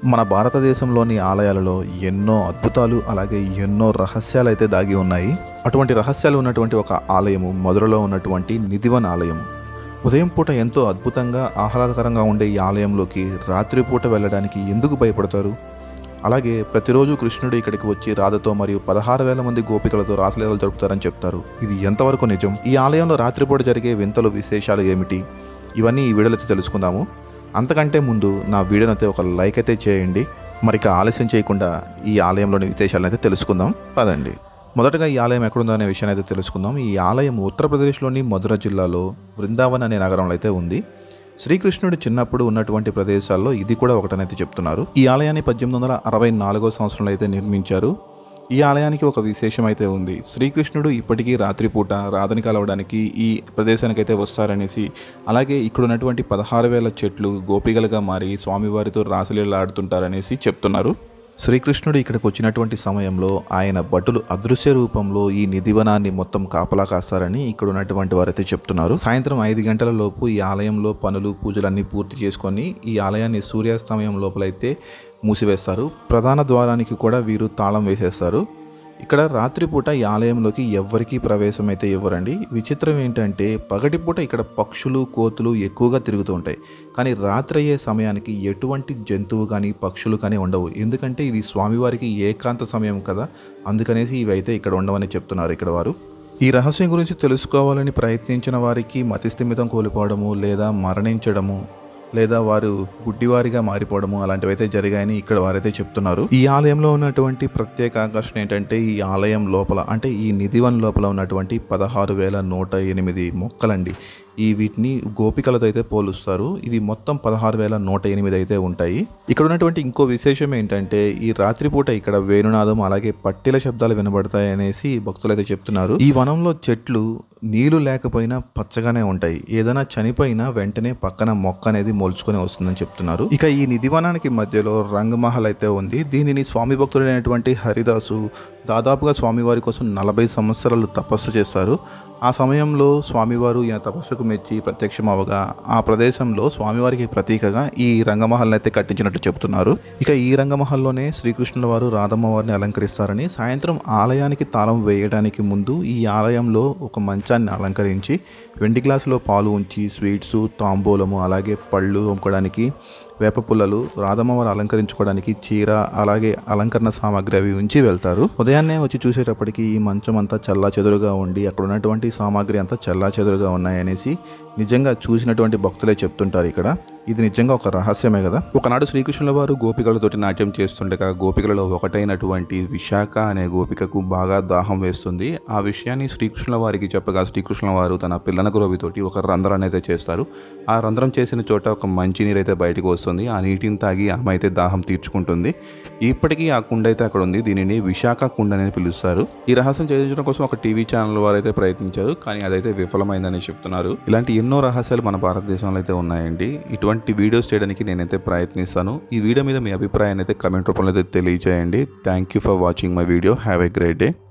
మన భారతదేశంలోని ఆలయాలలో ఎన్నో అద్భుతాలు అలాగే ఎన్నో రహస్యాలు అయితే దాగి ఉన్నాయి అటువంటి రహస్యాలు ఉన్నటువంటి ఒక ఆలయము మధురలో ఉన్నటువంటి నిధివన్ ఆలయం ఉదయం పూట ఎంతో అద్భుతంగా ఆహ్లాదకరంగా ఉండే ఈ ఆలయంలోకి రాత్రిపూట వెళ్ళడానికి ఎందుకు భయపడతారు అలాగే ప్రతిరోజు కృష్ణుడు ఇక్కడికి వచ్చి రాధతో మరియు పదహారు వేల మంది గోపికలతో రాసలీలలు జరుపుతారని చెప్తారు ఇది ఎంతవరకు నిజం ఈ ఆలయంలో రాత్రిపూట జరిగే వింతలు విశేషాలు ఏమిటి ఇవన్నీ ఈ వీడియోలో అయితే తెలుసుకుందాము అంతకంటే ముందు నా వీడియోని అయితే ఒక లైక్ అయితే చేయండి మరి ఇక ఆలస్యం చేయకుండా ఈ ఆలయంలోని విశేషాలను అయితే తెలుసుకుందాం పదండి మొదటగా ఈ ఆలయం ఎక్కడుందో అనే విషయాన్ని అయితే తెలుసుకుందాం ఈ ఆలయం ఉత్తరప్రదేశ్లోని మధుర జిల్లాలో వృందావన్ అనే నగరంలో అయితే ఉంది శ్రీకృష్ణుడు చిన్నప్పుడు ఉన్నటువంటి ప్రదేశాల్లో ఇది కూడా ఒకటనైతే చెప్తున్నారు ఈ ఆలయాన్ని పద్దెనిమిది వందల అరవై నాలుగో సంవత్సరంలో అయితే నిర్మించారు ఈ ఆలయానికి ఒక విశేషం అయితే ఉంది శ్రీకృష్ణుడు ఇప్పటికీ రాత్రిపూట రాధని కలవడానికి ఈ ప్రదేశానికి అయితే వస్తారనేసి అలాగే ఇక్కడ ఉన్నటువంటి పదహారు వేల చెట్లు గోపికలుగా మారి స్వామివారితో రాసలీలలు ఆడుతుంటారనేసి చెప్తున్నారు శ్రీకృష్ణుడు ఇక్కడికి వచ్చినటువంటి సమయంలో ఆయన భటులు అదృశ్య రూపంలో ఈ నిధివనాన్ని మొత్తం కాపలా కాస్తారని ఇక్కడ ఉన్నటువంటి వారైతే చెప్తున్నారు సాయంత్రం ఐదు గంటల లోపు ఈ ఆలయంలో పనులు పూజలన్నీ పూర్తి చేసుకొని ఈ ఆలయాన్ని సూర్యాస్తమయం లోపలైతే మూసివేస్తారు ప్రధాన ద్వారానికి కూడా వీరు తాళం వేసేస్తారు ఇక్కడ రాత్రిపూట ఈ ఆలయంలోకి ఎవ్వరికీ ప్రవేశం అయితే ఇవ్వరండి విచిత్రం ఏంటంటే పగటిపూట ఇక్కడ పక్షులు కోతులు ఎక్కువగా తిరుగుతూ ఉంటాయి కానీ రాత్రి అయ్యే సమయానికి ఎటువంటి జంతువు కానీ పక్షులు కానీ ఉండవు ఎందుకంటే ఇది స్వామివారికి ఏకాంత సమయం కదా అందుకనేసి ఇవి అయితే ఇక్కడ ఉండవని చెప్తున్నారు ఇక్కడ వారు ఈ రహస్యం గురించి తెలుసుకోవాలని ప్రయత్నించిన వారికి మతిస్థిమితం కోల్పోవడము లేదా మరణించడము లేదా వారు గుడ్డివారిగా మారిపోవడము అలాంటివైతే జరిగాయని ఇక్కడ వారైతే చెప్తున్నారు ఈ ఆలయంలో ఉన్నటువంటి ప్రత్యేక ఆకర్షణ ఏంటంటే ఈ ఆలయం లోపల అంటే ఈ నిధివన్ లోపల ఉన్నటువంటి పదహారు వేల నూట ఎనిమిది మొక్కలండి ఈ వీటిని గోపికలతో అయితే పోలుస్తారు ఇవి మొత్తం పదహారు వేల నూట ఎనిమిది అయితే ఉంటాయి ఇక్కడ ఉన్నటువంటి ఇంకో విశేషం ఏంటంటే ఈ రాత్రిపూట ఇక్కడ వేణునాదం అలాగే పట్టిల శబ్దాలు వినబడతాయి అనేసి భక్తులు అయితే చెప్తున్నారు ఈ వనంలో చెట్లు నీళ్లు లేకపోయినా పచ్చగానే ఉంటాయి ఏదైనా చనిపోయినా వెంటనే పక్కన మొక్క అనేది మొలుచుకొని వస్తుందని చెప్తున్నారు ఇక ఈ నిధివనానికి మధ్యలో రంగమహల్ అయితే ఉంది దీనిని స్వామి భక్తుడైనటువంటి హరిదాసు దాదాపుగా స్వామివారి కోసం నలభై సంవత్సరాలు తపస్సు చేస్తారు ఆ సమయంలో స్వామివారు ఈయన తపస్సుకు మెచ్చి ప్రత్యక్షం అవగా ఆ ప్రదేశంలో స్వామివారికి ప్రతీకగా ఈ రంగమహల్ని అయితే కట్టించినట్టు చెప్తున్నారు ఇక ఈ రంగమహల్లోనే శ్రీకృష్ణుల వారు రాధమ్మ వారిని అలంకరిస్తారని సాయంత్రం ఆలయానికి తాళం వేయడానికి ముందు ఈ ఆలయంలో ఒక మంచాన్ని అలంకరించి వెండి గ్లాసులో పాలు ఉంచి స్వీట్స్ తాంబూలము అలాగే పళ్ళు అమ్ముకోవడానికి వేప పుల్లలు రాధమ్మవారు అలంకరించుకోవడానికి చీర అలాగే అలంకరణ సామాగ్రి అవి ఉంచి వెళ్తారు ఉదయాన్నే వచ్చి చూసేటప్పటికి ఈ మంచం అంతా చల్లా చెదురుగా ఉండి అక్కడ ఉన్నటువంటి సామాగ్రి అంతా చల్లా చెదురుగా ఉన్నాయనేసి నిజంగా చూసినటువంటి భక్తులే చెప్తుంటారు ఇక్కడ ఇది నిజంగా ఒక రహస్యమే కదా ఒకనాడు శ్రీకృష్ణుల వారు గోపికలతోటి నాట్యం చేస్తుండగా గోపికలలో ఒకటైనటువంటి విశాఖ అనే గోపికకు బాగా దాహం వేస్తుంది ఆ విషయాన్ని శ్రీకృష్ణుల వారికి చెప్పగా శ్రీకృష్ణుల వారు తన పిల్లన గురవితోటి ఒక రంధ్రాన్ని అయితే చేస్తారు ఆ రంధ్రం చేసిన చోట ఒక మంచి నీరు అయితే బయటకు వస్తుంది ఆ నీటిని తాగి ఆమె అయితే దాహం తీర్చుకుంటుంది ఇప్పటికీ ఆ కుండ అయితే అక్కడ ఉంది దీనిని విశాఖ కుండ అని పిలుస్తారు ఈ రహస్యం ఛేదించడం కోసం ఒక టీవీ ఛానల్ వారు అయితే ప్రయత్నించారు కానీ అదైతే విఫలమైందని చెప్తున్నారు ఇలాంటి ఎన్నో రహస్యాలు మన భారతదేశంలో అయితే ఉన్నాయండి ఇటువంటి వీడియోస్ చేయడానికి నేనైతే ప్రయత్నిస్తాను ఈ వీడియో మీద మీ అభిప్రాయాన్ని అయితే కమెంట్ రూపంలో అయితే తెలియజేయండి thank you for watching my video have a great day